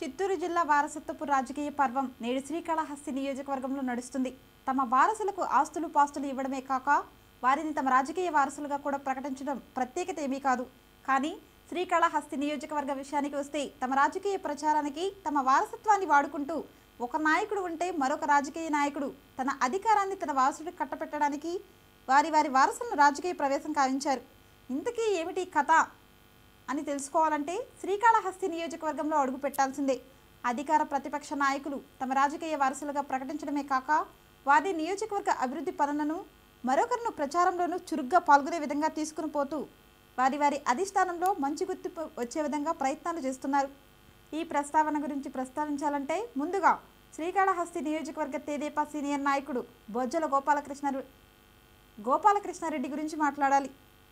చిత్తూరు జిల్లా వారసత్వపు రాజకీయ పర్వం నేడు శ్రీకాళహస్తి నియోజకవర్గంలో నడుస్తుంది తమ వారసులకు ఆస్తులు పాస్తులు ఇవ్వడమే కాక వారిని తమ రాజకీయ వారసులుగా కూడా ప్రకటించడం ప్రత్యేకత ఏమీ కాదు కానీ శ్రీకాళహస్తి నియోజకవర్గ విషయానికి వస్తే తమ రాజకీయ ప్రచారానికి తమ వారసత్వాన్ని వాడుకుంటూ ఒక నాయకుడు ఉంటే మరొక రాజకీయ నాయకుడు తన అధికారాన్ని తన వారసుడికి కట్టపెట్టడానికి వారి వారి వారసులను రాజకీయ ప్రవేశం కావించారు ఇంతకీ ఏమిటి కథ అని తెలుసుకోవాలంటే శ్రీకాళహస్తి నియోజకవర్గంలో అడుగు పెట్టాల్సిందే అధికార ప్రతిపక్ష నాయకులు తమ రాజకీయ వారసులుగా ప్రకటించడమే కాక వారి నియోజకవర్గ అభివృద్ధి పనులను మరొకరిను ప్రచారంలోనూ చురుగ్గా పాల్గొనే విధంగా తీసుకుని పోతూ వారి వారి అధిష్టానంలో మంచి గుర్తింపు వచ్చే విధంగా ప్రయత్నాలు చేస్తున్నారు ఈ ప్రస్తావన గురించి ప్రస్తావించాలంటే ముందుగా శ్రీకాళహస్తి నియోజకవర్గ తెదేపా సీనియర్ నాయకుడు బొజ్జల గోపాలకృష్ణ గోపాలకృష్ణారెడ్డి గురించి మాట్లాడాలి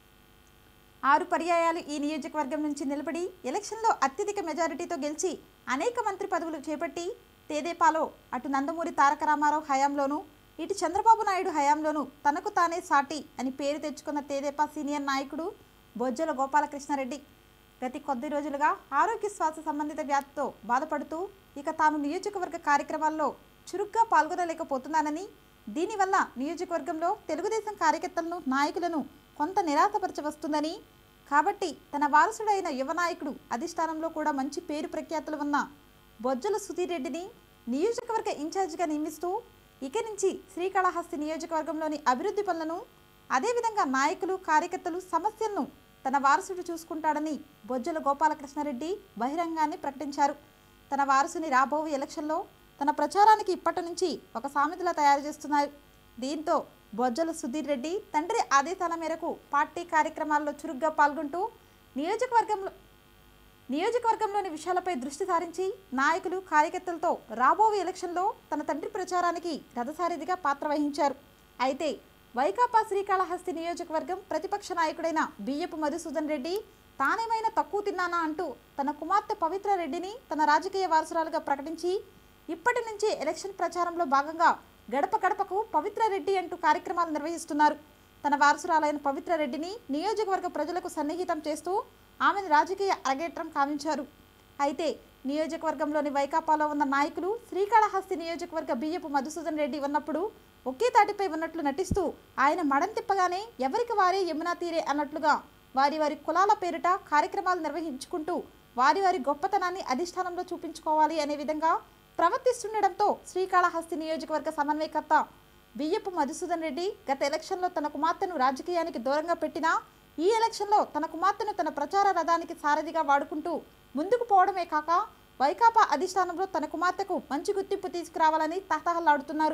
ఆరు పర్యాయాలు ఈ నియోజకవర్గం నుంచి నిలబడి ఎలక్షన్లో అత్యధిక మెజారిటీతో గెలిచి అనేక మంత్రి పదవులు చేపట్టి తేదేపాలో అటు నందమూరి తారక రామారావు హయాంలోనూ ఇటు చంద్రబాబు నాయుడు హయాంలోనూ తనకు తానే సాటి అని పేరు తెచ్చుకున్న తేదేపా సీనియర్ నాయకుడు బొజ్జల గోపాలకృష్ణారెడ్డి గత కొద్ది రోజులుగా ఆరోగ్య శ్వాస సంబంధిత వ్యాధితో బాధపడుతూ ఇక తాను నియోజకవర్గ కార్యక్రమాల్లో చురుగ్గా పాల్గొనలేకపోతున్నానని దీనివల్ల నియోజకవర్గంలో తెలుగుదేశం కార్యకర్తలను నాయకులను కొంత నిరాశపరచ వస్తుందని కాబట్టి తన వారసుడైన యువ నాయకుడు అధిష్టానంలో కూడా మంచి పేరు ప్రఖ్యాతులు ఉన్న బొజ్జల సుధీర్ రెడ్డిని నియోజకవర్గ ఇన్ఛార్జిగా నియమిస్తూ ఇక నుంచి శ్రీకాళహస్తి నియోజకవర్గంలోని అభివృద్ధి పనులను అదేవిధంగా నాయకులు కార్యకర్తలు సమస్యలను తన వారసుడు చూసుకుంటాడని బొజ్జల గోపాలకృష్ణారెడ్డి బహిరంగాన్ని ప్రకటించారు తన వారసుని రాబోవు ఎలక్షన్లో తన ప్రచారానికి ఇప్పటి నుంచి ఒక సామెతలా తయారు చేస్తున్నారు దీంతో బొజ్జల సుధీర్ రెడ్డి తండ్రి ఆదేశాల మేరకు పార్టీ కార్యక్రమాల్లో చురుగ్గా పాల్గొంటూ నియోజకవర్గంలో నియోజకవర్గంలోని విషయాలపై దృష్టి సారించి నాయకులు కార్యకర్తలతో రాబోయే ఎలక్షన్లో తన తండ్రి ప్రచారానికి రథసారథిగా పాత్ర వహించారు అయితే వైకాపా శ్రీకాళహస్తి నియోజకవర్గం ప్రతిపక్ష నాయకుడైన బియ్యపు మధుసూదన్ రెడ్డి తానేమైనా తక్కువ తిన్నానా అంటూ తన కుమార్తె పవిత్ర రెడ్డిని తన రాజకీయ వారసురాలుగా ప్రకటించి ఇప్పటి నుంచి ఎలక్షన్ ప్రచారంలో భాగంగా గడప గడపకు పవిత్ర రెడ్డి అంటూ కార్యక్రమాలు నిర్వహిస్తున్నారు తన వారసురాలైన పవిత్ర రెడ్డిని నియోజకవర్గ ప్రజలకు సన్నిహితం చేస్తూ ఆమెను రాజకీయ అరగేట్రం కావించారు అయితే నియోజకవర్గంలోని వైకాపాలో ఉన్న నాయకులు శ్రీకాళహస్తి నియోజకవర్గ బియ్యపు మధుసూదన్ రెడ్డి ఉన్నప్పుడు ఒకే తాటిపై ఉన్నట్లు నటిస్తూ ఆయన మడం తిప్పగానే ఎవరికి వారే యమునా తీరే అన్నట్లుగా వారి వారి కులాల పేరిట కార్యక్రమాలు నిర్వహించుకుంటూ వారి వారి గొప్పతనాన్ని అధిష్టానంలో చూపించుకోవాలి అనే విధంగా ప్రవర్తిస్తుండటంతో శ్రీకాళహస్తి నియోజకవర్గ సమన్వయకర్త బియ్యపు మధుసూదన్ రెడ్డి గత ఎలక్షన్లో తన కుమార్తెను రాజకీయానికి దూరంగా పెట్టినా ఈ ఎలక్షన్లో తన కుమార్తెను తన ప్రచార రథానికి సారథిగా వాడుకుంటూ ముందుకు పోవడమే కాక వైకాపా అధిష్టానంలో తన కుమార్తెకు మంచి గుర్తింపు తీసుకురావాలని తహతహలాడుతున్నారు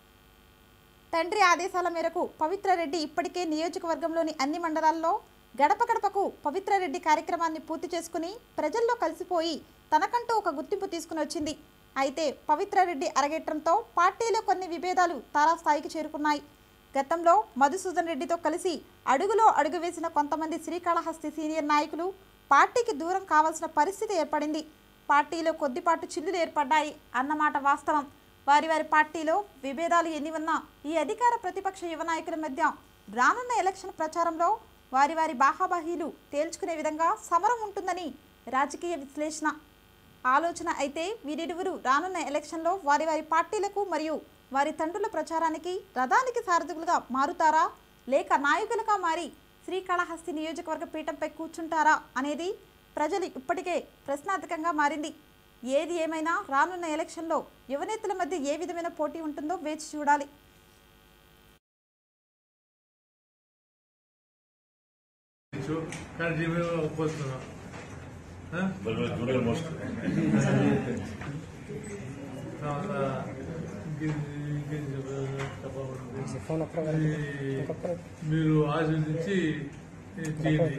తండ్రి ఆదేశాల మేరకు పవిత్ర రెడ్డి ఇప్పటికే నియోజకవర్గంలోని అన్ని మండలాల్లో గడప గడపకు పవిత్ర రెడ్డి కార్యక్రమాన్ని పూర్తి చేసుకుని ప్రజల్లో కలిసిపోయి తనకంటూ ఒక గుర్తింపు తీసుకుని వచ్చింది అయితే పవిత్ర రెడ్డి అరగేట్రంతో పార్టీలో కొన్ని విభేదాలు తారాస్థాయికి చేరుకున్నాయి గతంలో మధుసూదన్ రెడ్డితో కలిసి అడుగులో అడుగు వేసిన కొంతమంది శ్రీకాళహస్తి సీనియర్ నాయకులు పార్టీకి దూరం కావాల్సిన పరిస్థితి ఏర్పడింది పార్టీలో కొద్దిపాటు చిల్లులు ఏర్పడ్డాయి అన్నమాట వాస్తవం వారి వారి పార్టీలో విభేదాలు ఎన్ని ఉన్నా ఈ అధికార ప్రతిపక్ష యువ నాయకుల మధ్య రానున్న ఎలక్షన్ ప్రచారంలో వారి వారి బాహాబాహీలు తేల్చుకునే విధంగా సమరం ఉంటుందని రాజకీయ విశ్లేషణ ఆలోచన అయితే వీరిరువురు రానున్న ఎలక్షన్లో వారి వారి పార్టీలకు మరియు వారి తండ్రుల ప్రచారానికి రథానికి సారథులుగా మారుతారా లేక నాయకులుగా మారి శ్రీకాళహస్తి నియోజకవర్గ పీఠంపై కూర్చుంటారా అనేది ప్రజలు ఇప్పటికే ప్రశ్నార్థకంగా మారింది ఏది ఏమైనా రానున్న ఎలక్షన్లో యువనేతల మధ్య ఏ విధమైన పోటీ ఉంటుందో వేచి చూడాలి ఇచ్చు కానీ జీవో పోతున్నాం జూనియర్ మోస్ట్ తర్వాత ఇంకేం ఇంకేం చెప్పాలి ఇది మీరు ఆశీర్వదించి చేయండి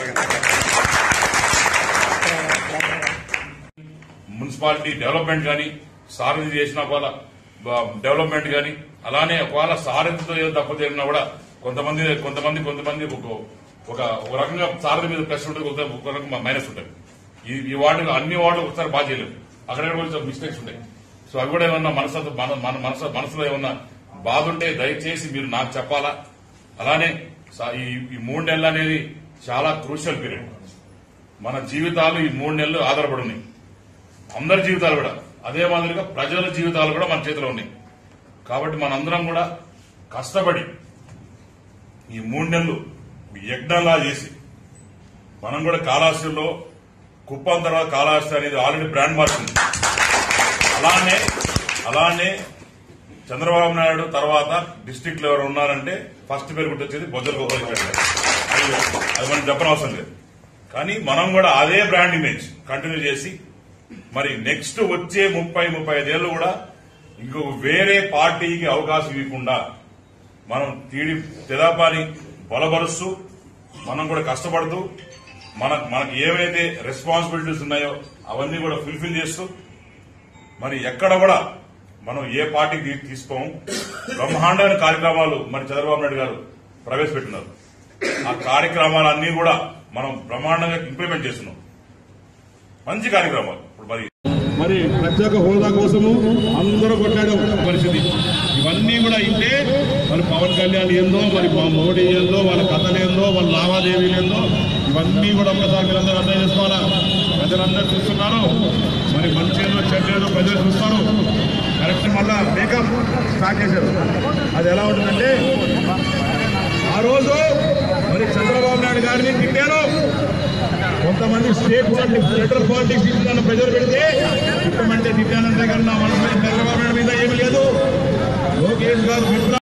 మున్సిపాలిటీ డెవలప్మెంట్ కానీ సారథి చేసిన ఒకవేళ బ- డెవలప్మెంట్ కానీ అలానే ఒకవేళ సారథితో ఏదో తప్పు జరిగినా కూడా కొంతమంది కొంతమంది కొంతమంది ఒక ఒక ఒక రకంగా సారథి మీద ప్లస్ ఉంటుంది కొంత ఒక రకంగా మైనస్ ఉంటుంది ఈ ఈ వార్డులో అన్ని వార్డులు ఒకసారి బాగా చేయలేము అక్కడక్కడ కొంచెం మిస్టేక్స్ ఉంటాయి సో అవి కూడా ఏమన్నా మనసు మన మన మనసు మనసులో ఏమన్నా బాధ ఉంటే దయచేసి మీరు నాకు చెప్పాలా అలానే సా- ఈ ఈ మూడు నెలలు అనేది చాలా క్రూషియల్ పీరియడ్ మన జీవితాలు ఈ మూడు నెలలు ఆధారపడి ఉన్నాయి అందరి జీవితాలు కూడా అదే మాదిరిగా ప్రజల జీవితాలు కూడా మన చేతిలో ఉన్నాయి కాబట్టి మనందరం కూడా కష్టపడి ఈ మూడు నెలలు యజ్ఞంలా చేసి మనం కూడా కాళహస్తిలో కుప్పం తర్వాత కాళహస్తి అనేది ఆల్రెడీ బ్రాండ్ మార్చింది అలానే అలానే చంద్రబాబు నాయుడు తర్వాత డిస్టిక్ లో ఎవరు ఉన్నారంటే ఫస్ట్ పేరు గుర్తొచ్చేది బొజ్జల గోపాలకృష్ణ గారు. అది అది మనం చెప్పనవసరం లేదు కానీ మనం కూడా అదే బ్రాండ్ ఇమేజ్ కంటిన్యూ చేసి మరి నెక్స్ట్ వచ్చే ముప్పై ముప్పై ఐదేళ్లు కూడా ఇంకొక వేరే పార్టీకి అవకాశం ఇవ్వకుండా మనం టీడీ తెదాపాని బలపరుస్తూ మనం కూడా కష్టపడుతూ మన మనకు ఏవైతే రెస్పాన్సిబిలిటీస్ ఉన్నాయో అవన్నీ కూడా ఫుల్ఫిల్ చేస్తూ మరి ఎక్కడ కూడా మనం ఏ పార్టీకి తీసుకోము బ్రహ్మాండమైన కార్యక్రమాలు మరి చంద్రబాబు నాయుడు గారు ప్రవేశపెట్టినారు ఆ కార్యక్రమాలన్నీ కూడా మనం బ్రహ్మాండంగా ఇంప్లిమెంట్ చేస్తున్నాం మంచి కార్యక్రమాలు ఇప్పుడు మరి మరి ప్రత్యేక హోదా కోసము అందరూ కొట్లాడే పరిస్థితి ఇవన్నీ కూడా ఇంటే మరి పవన్ కళ్యాణ్ ఏందో మరి మా మోడీ ఏందో వాళ్ళ కథలు ఏందో వాళ్ళ లావాదేవీలు ఏందో ఇవన్నీ కూడా ఒక్కసారి మీరందరూ అర్థం చేసుకోవాలా ప్రజలందరూ చూస్తున్నారు మరి మంచి ఏదో చెడ్డ ఏదో ప్రజలు చూస్తారు కరెక్ట్ మళ్ళా మేకప్ స్టార్ట్ చేశారు అది ఎలా ఉంటుందంటే ఆ రోజు మరి చంద్రబాబు నాయుడు గారిని తిట్టారు కొంతమంది స్టేట్ పాలిటిక్స్ సెంట్రల్ పాలిటిక్స్ ఇచ్చిన ప్రజలు పెడితే తిట్టమంటే తిట్టానంటే కన్నా మన మీద చంద్రబాబు నాయుడు మీద ఏమీ లేదు లోకేష్ గారు మిత్ర